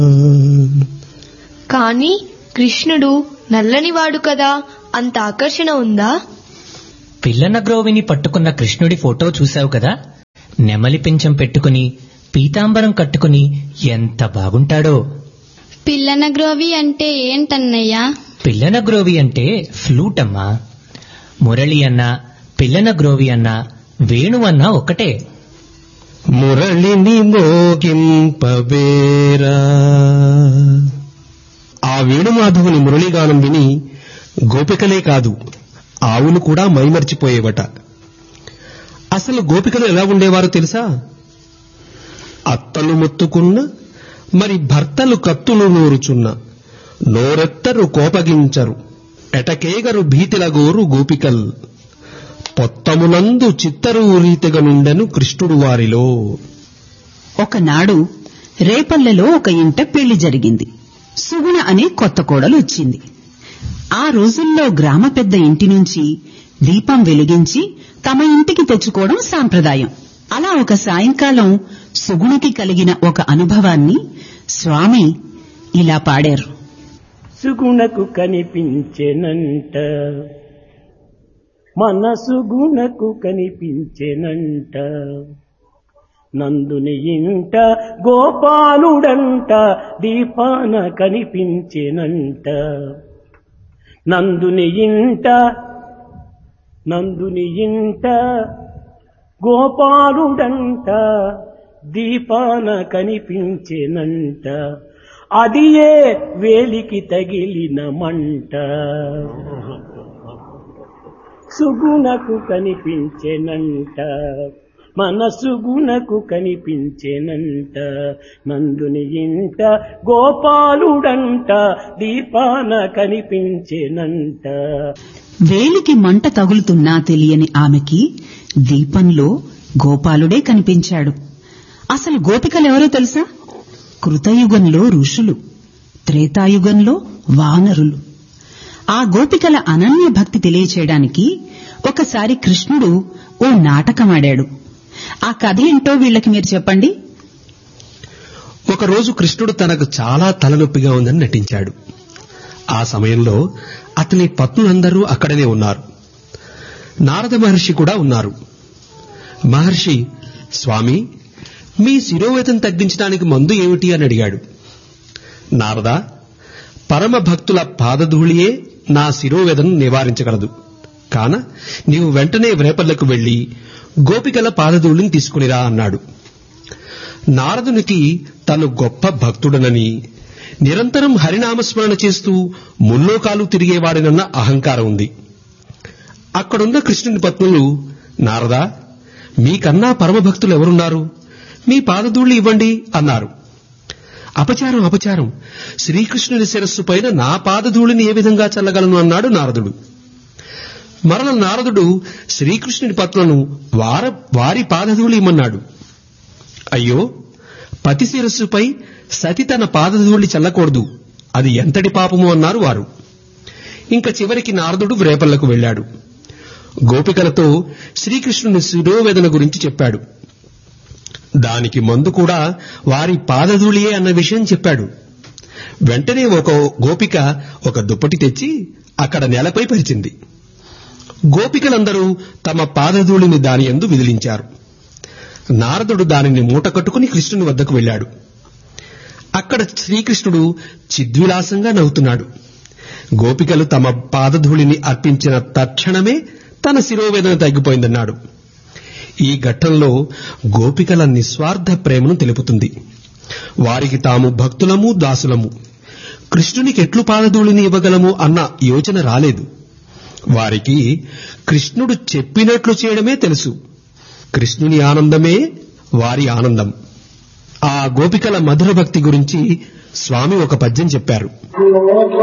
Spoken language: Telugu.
కాని కృష్ణుడు నల్లనివాడు కదా అంత ఆకర్షణ ఉందా పిల్లన గ్రోవిని పట్టుకున్న కృష్ణుడి ఫోటో చూశావు కదా నెమలి పింఛం పెట్టుకుని పీతాంబరం కట్టుకుని ఎంత బాగుంటాడో పిల్లన గ్రోవి అంటే ఏంటన్నయ్యా పిల్లన గ్రోవి అంటే ఫ్లూట్ అమ్మా మురళి అన్నా పిల్లన గ్రోవి అన్నా వేణు అన్నా ఒకటే మురళిని మోగింపబేరా ఆ వేణుమాధవుని మురళిగానం విని గోపికలే కాదు ఆవులు కూడా మైమర్చిపోయేవట అసలు గోపికలు ఎలా ఉండేవారో తెలుసా అత్తలు మొత్తుకున్న మరి భర్తలు కత్తులు నూరుచున్న నోరెత్తరు కోపగించరు ఎటకేగరు భీతిలగోరు గోపికల్ పొత్తమునందు చిత్తరు రీతిగా నుండెను కృష్ణుడు వారిలో ఒకనాడు రేపల్లెలో ఒక ఇంట పెళ్లి జరిగింది సుగుణ అనే కొత్త కోడలు వచ్చింది ఆ రోజుల్లో గ్రామ పెద్ద ఇంటి నుంచి దీపం వెలిగించి తమ ఇంటికి తెచ్చుకోవడం సాంప్రదాయం అలా ఒక సాయంకాలం సుగుణకి కలిగిన ఒక అనుభవాన్ని స్వామి ఇలా పాడారు సుగుణకు కనిపించెనంట మనసు గుణకు కనిపించెనంట నందుని ఇంట గోపాలుడంట దీపాన కనిపించెనంట నందుని ఇంట నందుని ఇంట గోపాలుడంట దీపాన కనిపించెనంట అది ఏ వేలికి తగిలిన మంట సుగుణకు కనిపించెనంట మనసు గుణకు కనిపించెనంట నందుని ఇంట గోపాలుడంట దీపాన కనిపించెనంట వేలికి మంట తగులుతున్నా తెలియని ఆమెకి దీపంలో గోపాలుడే కనిపించాడు అసలు గోపికలెవరో తెలుసా కృతయుగంలో ఋషులు త్రేతాయుగంలో వానరులు ఆ గోపికల అనన్య భక్తి తెలియచేయడానికి ఒకసారి కృష్ణుడు ఓ నాటకమాడాడు ఆ కథ ఏంటో వీళ్ళకి మీరు చెప్పండి ఒకరోజు కృష్ణుడు తనకు చాలా తలనొప్పిగా ఉందని నటించాడు ఆ సమయంలో అతని పత్నులందరూ అక్కడనే ఉన్నారు నారద మహర్షి కూడా ఉన్నారు మహర్షి స్వామి మీ శిరోవేతం తగ్గించడానికి మందు ఏమిటి అని అడిగాడు నారద పరమ భక్తుల పాదధూళియే నా శిరోవేదను నివారించగలదు కాన నీవు వెంటనే వ్రేపల్లకు వెళ్లి గోపికల పాదధూళిని తీసుకునిరా అన్నాడు నారదునికి తను గొప్ప భక్తుడనని నిరంతరం హరినామస్మరణ చేస్తూ ముల్లోకాలు తిరిగేవాడినన్న అహంకారం ఉంది అక్కడున్న కృష్ణుని పత్నులు నారదా మీకన్నా పరమభక్తులు ఎవరున్నారు మీ పాదధూళి ఇవ్వండి అన్నారు అపచారం అపచారం శ్రీకృష్ణుని శిరస్సు పైన నా పాదధూళిని ఏ విధంగా చల్లగలను అన్నాడు నారదుడు మరల నారదుడు శ్రీకృష్ణుని పత్నులను వార వారి పాదధూళి ఇమ్మన్నాడు అయ్యో పతి శిరస్సుపై సతి తన పాదధూళి చల్లకూడదు అది ఎంతటి పాపము అన్నారు వారు ఇంకా చివరికి నారదుడు వ్రేపల్లకు వెళ్ళాడు గోపికలతో శ్రీకృష్ణుని శిరోవేదన గురించి చెప్పాడు దానికి మందు కూడా వారి పాదధూళియే అన్న విషయం చెప్పాడు వెంటనే ఒక గోపిక ఒక దుప్పటి తెచ్చి అక్కడ నేలపై పరిచింది గోపికలందరూ తమ పాదధూళిని దాని ఎందు విదిలించారు నారదుడు దానిని మూట కట్టుకుని కృష్ణుని వద్దకు వెళ్ళాడు అక్కడ శ్రీకృష్ణుడు చిద్విలాసంగా నవ్వుతున్నాడు గోపికలు తమ పాదధూళిని అర్పించిన తక్షణమే తన శిరోవేదన తగ్గిపోయిందన్నాడు ఈ ఘట్టంలో గోపికల నిస్వార్థ ప్రేమను తెలుపుతుంది వారికి తాము భక్తులము దాసులము కృష్ణునికి ఎట్లు పాదధూళిని ఇవ్వగలము అన్న యోచన రాలేదు వారికి కృష్ణుడు చెప్పినట్లు చేయడమే తెలుసు కృష్ణుని ఆనందమే వారి ఆనందం ఆ గోపికల మధుర భక్తి గురించి స్వామి ఒక పద్యం చెప్పారు